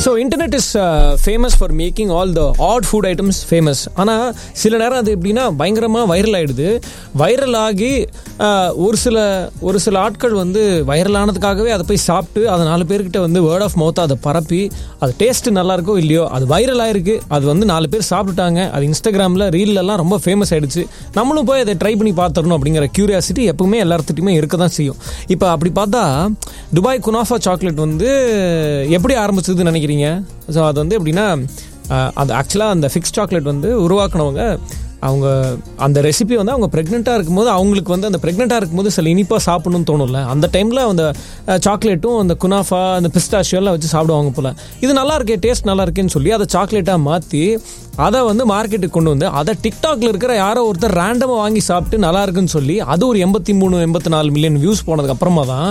So internet is famous for making all the odd food items famous ஆனால் சில நேரம் அது எப்படின்னா பயங்கரமாக வைரல் ஆகிடுது வைரல் ஆகி uh, ஒரு சில ஒரு சில ஆட்கள் வந்து வைரல் ஆனதுக்காகவே அதை போய் சாப்பிட்டு அதை நாலு பேர்கிட்ட வந்து வேர்ட் ஆஃப் மவுத் அதை பரப்பி அது டேஸ்ட் நல்லா இருக்கோ இல்லையோ அது வைரல் ஆயிருக்கு அது வந்து நாலு பேர் சாப்பிட்டுட்டாங்க அது இன்ஸ்டாகிராமில் ரீல்லலாம் ரொம்ப ஃபேமஸ் ஆயிடுச்சு நம்மளும் போய் அதை ட்ரை பண்ணி பார்த்துடணும் அப்படிங்கிற கியூரியாசிட்டி எப்பவுமே எல்லாத்துட்டையுமே இருக்க தான் செய்யும் இப்போ அப்படி பார்த்தா துபாய் குனாஃபா சாக்லேட் வந்து எப்படி ஆரம்பிச்சதுன்னு நினைக்கிறீங்க ஸோ அது வந்து எப்படின்னா அஹ், அது ஆக்சுவலாக அந்த ஃபிக்ஸ் சாக்லேட் வந்து உருவாக்குனவங்க அவங்க அந்த ரெசிபி வந்து அவங்க ப்ரெக்னெண்ட்டாக இருக்கும்போது அவங்களுக்கு வந்து அந்த ப்ரெக்னெண்ட்டாக இருக்கும்போது சில இனிப்பாக சாப்பிடணும்னு தோணும்ல அந்த டைமில் அந்த சாக்லேட்டும் அந்த குனாஃபா அந்த பிஸ்டாஷியோ எல்லாம் வச்சு சாப்பிடுவாங்க போல் இது நல்லா இருக்கே டேஸ்ட் நல்லா இருக்கேன்னு சொல்லி அதை சாக்லேட்டாக மாற்றி அதை வந்து மார்க்கெட்டுக்கு கொண்டு வந்து அதை டிக்டாக்ல இருக்கிற யாரோ ஒருத்தர் ரேண்டமாக வாங்கி சாப்பிட்டு நல்லா இருக்குன்னு சொல்லி அது ஒரு எண்பத்தி மூணு எண்பத்தி நாலு மில்லியன் வியூஸ் போனதுக்கு அப்புறமா தான்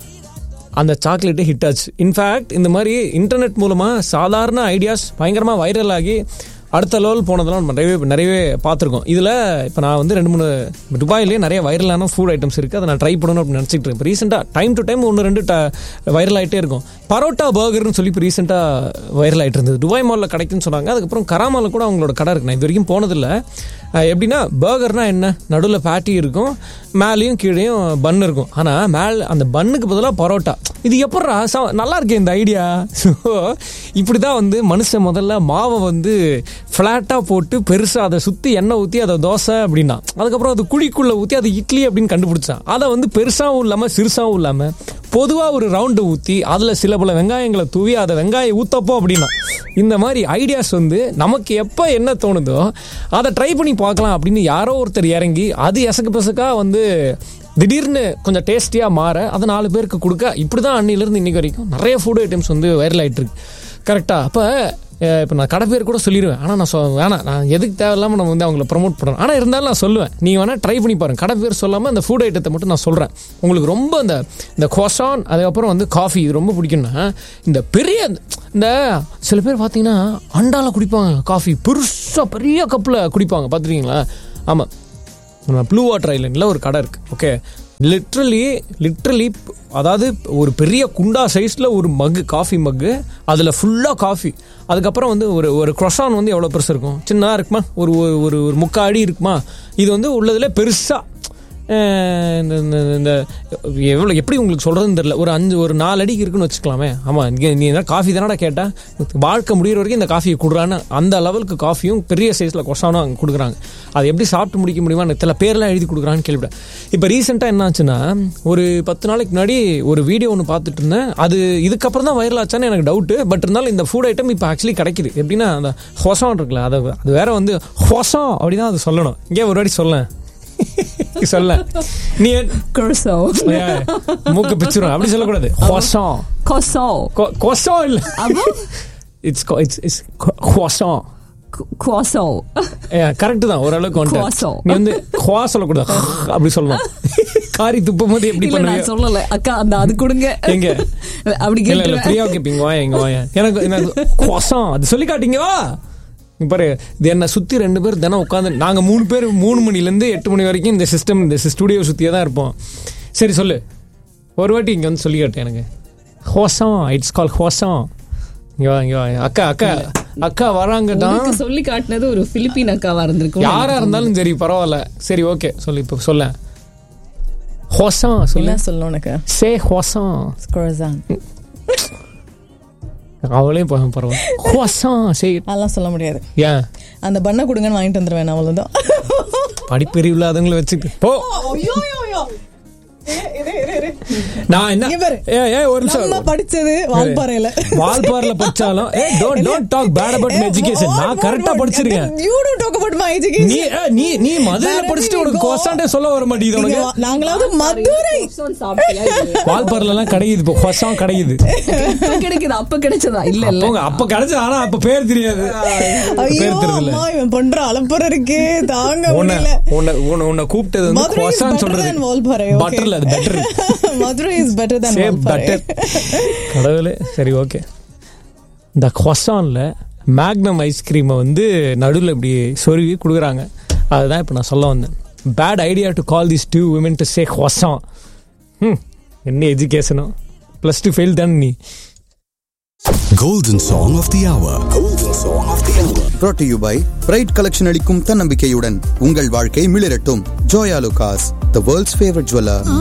அந்த சாக்லேட்டு ஹிட் ஆச்சு இன்ஃபேக்ட் இந்த மாதிரி இன்டர்நெட் மூலமாக சாதாரண ஐடியாஸ் பயங்கரமாக வைரல் ஆகி அடுத்த லெவல் போனதெல்லாம் நம்ம நிறையவே நிறையவே பார்த்துருக்கோம் இதில் இப்போ நான் வந்து ரெண்டு மூணு துபாயிலேயே நிறைய வைரலான ஃபுட் ஐட்டம்ஸ் இருக்குது அதை நான் ட்ரை பண்ணணும் அப்படின்னு நினச்சிட்டு இருக்கேன் இப்போ ரீசெண்டாக டைம் டு டைம் ஒன்று ரெண்டு வைரல் ஆகிட்டே இருக்கும் பரோட்டா பர்கர்னு சொல்லி இப்போ ரீசெண்டாக வைரல் ஆகிட்டு இருந்தது துபாய் மாலில் கிடைக்குன்னு சொன்னாங்க அதுக்கப்புறம் கராமாவில் கூட அவங்களோட கடை இருக்கு நான் இது வரைக்கும் போனதில்லை அஹ் எப்படின்னா பர்கர்னா என்ன நடுவில் பேட்டி இருக்கும் மேலேயும் கீழேயும் பன் இருக்கும் ஆனால் மேல் அந்த பன்னுக்கு பதிலாக பரோட்டா இது எப்பட்றா ச- நல்லா இருக்கே இந்த ஐடியா ஸோ இப்படி தான் வந்து மனுஷன் முதல்ல மாவை வந்து ஃப்ளாட்டாக போட்டு பெருசாக அதை சுற்றி எண்ணெய் ஊற்றி அதை தோசை அப்படின்னா அதுக்கப்புறம் அது குழிக்குள்ளே ஊற்றி அது இட்லி அப்படின்னு கண்டுபிடிச்சான் அதை வந்து பெருசாகவும் இல்லாமல் சிறுசாகவும் இல்லாமல் பொதுவாக ஒரு ரவுண்டு ஊற்றி அதில் சில பல வெங்காயங்களை தூவி அதை வெங்காயம் ஊத்தப்போ அப்படின்னா இந்த மாதிரி ஐடியாஸ் வந்து நமக்கு எப்போ என்ன தோணுதோ அதை ட்ரை பண்ணி பார்க்கலாம் அப்படின்னு யாரோ ஒருத்தர் இறங்கி அது எசக்கு பசக்கா வந்து திடீர்னு கொஞ்சம் டேஸ்டியாக மாற அதை நாலு பேருக்கு கொடுக்க இப்படி தான் அன்னிலேருந்து இன்னைக்கு வரைக்கும் நிறைய ஃபுட் ஐட்டம்ஸ் வந்து வைரல் ஆகிட்டு இருக்கு கரெக்டாக அப்போ இப்போ நான் கடை பேர் கூட சொல்லிடுவேன் ஆனால் நான் சொ வேணாம் நான் எதுக்கு தேவையில்லாமல் நம்ம வந்து அவங்கள ப்ரொமோட் பண்ணுறேன் ஆனால் இருந்தாலும் நான் சொல்லுவேன் நீ வேணால் ட்ரை பண்ணி பாருங்க கடை பேர் சொல்லாமல் அந்த ஃபுட் ஐட்டத்தை மட்டும் நான் சொல்கிறேன் உங்களுக்கு ரொம்ப இந்த இந்த கொசான் அதுக்கப்புறம் வந்து காஃபி இது ரொம்ப பிடிக்கும்னா இந்த பெரிய இந்த சில பேர் பார்த்தீங்கன்னா அண்டால குடிப்பாங்க காஃபி பெருசாக பெரிய கப்பில் குடிப்பாங்க பார்த்துருக்கீங்களா ஆமாம் நம்ம ப்ளூ வாட்டர் ஐலண்டில் ஒரு கடை இருக்குது ஓகே லிட்ரலி லிட்ரலி அதாவது ஒரு பெரிய குண்டா சைஸில் ஒரு மக்கு காஃபி மக்கு அதில் ஃபுல்லாக காஃபி அதுக்கப்புறம் வந்து ஒரு ஒரு க்ரொசான் வந்து எவ்வளோ பெருசு இருக்கும் சின்னதாக இருக்குமா ஒரு ஒரு- ஒரு ஒரு முக்கா அடி இருக்குமா இது வந்து உள்ளதில் பெருசாக இந்த இந்த- இந்த எவ்வளோ எப்படி உங்களுக்கு சொல்கிறதுன்னு தெரியல ஒரு அஞ்சு ஒரு நாலு அடிக்கு இருக்குன்னு வச்சுக்கலாமே ஆமாம் இங்கே நீ என்ன காஃபி தானடா கேட்டால் வாழ்க்கை முடியிற வரைக்கும் இந்த காஃபியை கொடுறான்னு அந்த லெவலுக்கு காஃபியும் பெரிய சைஸில் கொசானும் அங்கே கொடுக்குறாங்க அது எப்படி சாப்பிட்டு முடிக்க முடியுமா எனக்கு சில பேர்லாம் எழுதி கொடுக்குறான்னு கேள்விப்பட்டேன் இப்போ ரீசெண்டாக என்ன ஆச்சுன்னா ஒரு பத்து நாளைக்கு முன்னாடி ஒரு வீடியோ ஒன்று பார்த்துட்டு இருந்தேன் அது இதுக்கப்புறம் தான் வைரல் ஆச்சான்னு எனக்கு டவுட்டு பட் இருந்தாலும் இந்த ஃபுட் ஐட்டம் இப்போ ஆக்சுவலி கிடைக்குது எப்படின்னா அந்த ஹொசம் இருக்குல்ல அதை அது வேற வந்து ஹொசம் அப்படி தான் அது சொல்லணும் இங்கே ஒரு வாட்டி சொல்லேன் சொல்ல நீ Corso. ஏய், மூக்கு பிச்சிரும் அப்படி சொல்லக்கூடாது ஹொசம் Corso. கொசம் இல்ல அப்போ இட்ஸ் இட்ஸ் இட்ஸ் ஹொசம் Corso. கரெக்ட் தான் ஓரளவுக்கு வந்துட்ட. Croissant. நீ வந்து குவா சொல்லக்கூடாது அப்படி சொல்லணும் காரி துப்பும் போது எப்படி இல்ல பண்ணுவீங்க நான் சொல்லல அக்கா அந்த அது கொடுங்க எங்க? அப்படி இல்ல இல்ல கேட்டுருவேன் பிரியா கேப்பீங்க வாயா எங்க வாயா எனக்கு எனக்கு கொசம் அது சொல்லி காட்டீங்க வா இங்க பாரு இது என்ன சுத்தி ரெண்டு பேர் தினம் உட்காந்து நாங்க மூணு பேர் மூணு மணில இருந்து எட்டு மணி வரைக்கும் இந்த சிஸ்டம் இந்த ஸ்டுடியோ சுத்தியே தான் இருப்போம் சரி சொல்லு ஒரு வாட்டி இங்க வந்து சொல்லி காட்டு எனக்கு ஹோசம் இட்ஸ் கால் ஹோசம் இங்க வா இங்க வா அக்கா அக்கா அக்கா வராங்க தான் உனக்கு சொல்லி காட்டினது ஒரு பிலிப்பின் அக்காவா இருந்திருக்கும் யாரா இருந்தாலும் சரி பரவாயில்ல சரி ஓகே சொல்லு இப்ப சொல்ல ஹோசம் சொல்லு என்ன சொல்லணும் உனக்கு சே ஹோசம் Croissant. அவளையும் ப- பரவாயில்ல ஹோசம் சரி அதெல்லாம் சொல்ல முடியாது ஏன் அந்த பண்ண கொடுங்கன்னு வாங்கிட்டு வந்துருவேன் அவ்வளவுதான் படிப்பறிவு இல்லாதவங்களை வச்சுக்கிட்டு போ நான் என்ன இங்க பாரு. ஏ ஏ ஒரு நம்ம நிமிஷம் படிச்சது வால்பாறையில வால்பாறையில படிச்சாலும் ஏ don't don't talk bad about my education நான் கரெக்டா படிச்சிருக்கேன் you don't talk about my நீ எஜுகேஷன் ஏ, நீ நீ மதுரையில படிச்சுட்டு உனக்கு கொசாண்டே சொல்ல வர மாட்டேங்குது உனக்கு நாங்களாவது மதுரை வால்பாறைல எல்லாம் கிடைக்குது இப்போ கொசாம் கிடைக்குது கிடைக்குது அப்ப கிடைச்சதா இல்ல இல்ல அப்போ அப்ப கிடைச்சது ஆனா அப்ப பேர் தெரியாது ஐயோ பேர் தெரியல அம்மா இவன் பண்ற அலப்பற இருக்கே தாங்க உன்னை முடியல உன்னை உன்னை உன்னை கூப்பிட்டது வந்து மதுரை is கொசான்னு better சொல்றது than வால்பாறை, okay. பட்டர்ல அது better Madurai is better than same Valparai better கடவுளே சரி ஓகே இந்த கொசான்ல மேக்னம் ஐஸ்கிரீமை வந்து நடுவில் இப்படி சொருவி கொடுக்குறாங்க அதுதான் இப்போ நான் சொல்ல வந்தேன் bad idea to call this to women to say ஹொசான் ம் என்ன எஜுகேஷனோ ப்ளஸ் டூ ஃபெயில் தானே நீ Golden Song of the Hour. Golden Song of the Hour. brought to you by bright collection அளிக்கும் தன்னம்பிக்கையுடன் உங்கள் வாழ்க்கை மிளிரட்டும் Joyalukkas the world's favourite jeweller